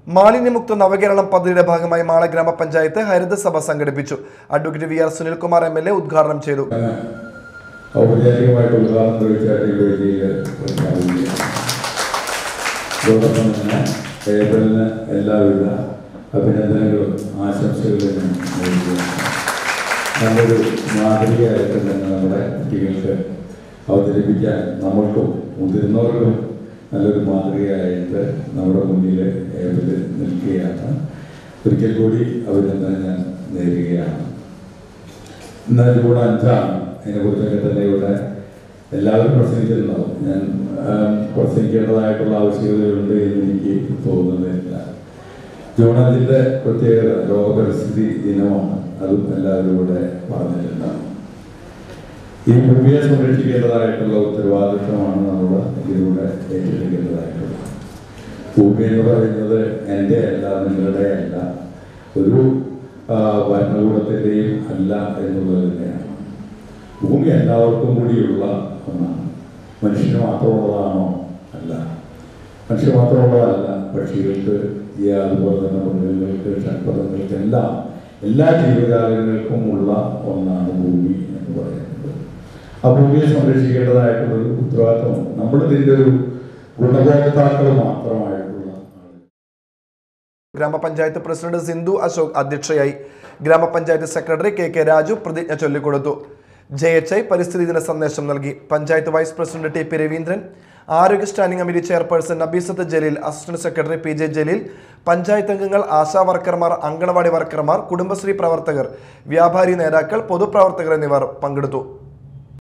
മാലിന്യമുക്ത നവകേരളം പദ്ധതിയുടെ ഭാഗമായി മാള ഗ്രാമപഞ്ചായത്ത് ഹരിതസഭ സംഘടിപ്പിച്ചു advocate V R Sunilkumar M L A ഉദ്ഘാടനം ചെയ്തു ഔപചാരികമായിട്ട് ഉദ്ഘാടനം കഴിച്ചായിട്ട് ഈ വേദിയിൽ പ്രഖ്യാപിക്കുക അതോടൊപ്പം തന്നെ ഏപ്രിലിന് എല്ലാവിധ അഭിനന്ദനങ്ങളും ആശംസകളും ഞാൻ നേരുകയാണ് നല്ലൊരു മാതൃകയായിട്ട് തന്നെ നമ്മുടെ കുട്ടികൾക്ക് അവതരിപ്പിക്കാൻ നമ്മൾക്കും മുതിർന്നവർക്കും നല്ലൊരു മാതൃകയായിട്ട് നമ്മുടെ മുന്നിൽ ഏപ്രിൽ നിൽക്കുകയാണ് ഒരിക്കൽ കൂടി അഭിനന്ദനം ഞാൻ നേരുകയാണ് ഇന്ന് ജൂൺ അഞ്ചാണ് അതിനെക്കുറിച്ചൊക്കെ തന്നെ ഇവിടെ എല്ലാവരും പ്രസംഗിച്ചിട്ടുണ്ടാവും ഞാൻ ആം, പ്രസംഗിക്കേണ്ടതായിട്ടുള്ള ആവശ്യകതയുണ്ട് എന്ന് എനിക്ക് തോന്നുന്നില്ല ജൂൺ അഞ്ചിൻ്റെ പ്രത്യേകത ലോക പരിസ്ഥിതി ദിനമാണ് അതും എല്ലാവരും ഇവിടെ പറഞ്ഞിട്ടുണ്ടാവും ഈ ഭൂമിയെ സംരക്ഷിക്കേണ്ടതായിട്ടുള്ള ഉത്തരവാദിത്വമാണ് നമ്മൾ ഇതിലൂടെ ഏറ്റെടുക്കേണ്ടതായിട്ടുള്ളത് ഭൂമി എന്ന് പറയുന്നത് എൻ്റെ അല്ല നിങ്ങളുടെ അല്ല ഒരു ആ, ഭരണകൂടത്തിൻ്റെയും അല്ല എന്നുള്ളത് തന്നെയാണ് ഭൂമി എല്ലാവർക്കും കൂടിയുള്ള ഒന്നാണ് മനുഷ്യന് മാത്രമുള്ളതാണോ അല്ല മനുഷ്യന് മാത്രമുള്ളതല്ല പക്ഷികൾക്ക് ഈ അതുപോലെ തന്നെ മൃഗങ്ങൾക്ക് ഷഡ്പഥങ്ങൾക്കെല്ലാം എല്ലാ ജീവജാലങ്ങൾക്കും ഉള്ള ഒന്നാണ് ഭൂമി എന്ന് പറയുന്നത് ആ ഭൂമിയെ സംരക്ഷിക്കേണ്ടതായിട്ടുള്ള ഒരു ഉത്തരവാദിത്വം നമ്മൾ ഇതിൻ്റെ ഒരു ഗുണഭോക്താക്കൾ മാത്രമായിട്ടുള്ള ആളുകൾ ഗ്രാമപഞ്ചായത്ത് പ്രസിഡന്റ് സിന്ധു അശോക് അധ്യക്ഷയായി ഗ്രാമപഞ്ചായത്ത് സെക്രട്ടറി കെ കെ രാജു പ്രതിജ്ഞ ചൊല്ലിക്കൊടുത്തു ജെ എച്ച് ഐ പരിസ്ഥിതി ദിന സന്ദേശം നൽകി panchayat vice president T P Raveendran ആരോഗ്യ standing committee chairperson Nabeesath Jaleel assistant secretary P J Jaleel panchayat അംഗങ്ങൾ ആശാ വർക്കർമാർ അങ്കണവാടി വർക്കർമാർ കുടുംബശ്രീ പ്രവർത്തകർ വ്യാപാരി നേതാക്കൾ പൊതുപ്രവർത്തകർ എന്നിവർ പങ്കെടുത്തു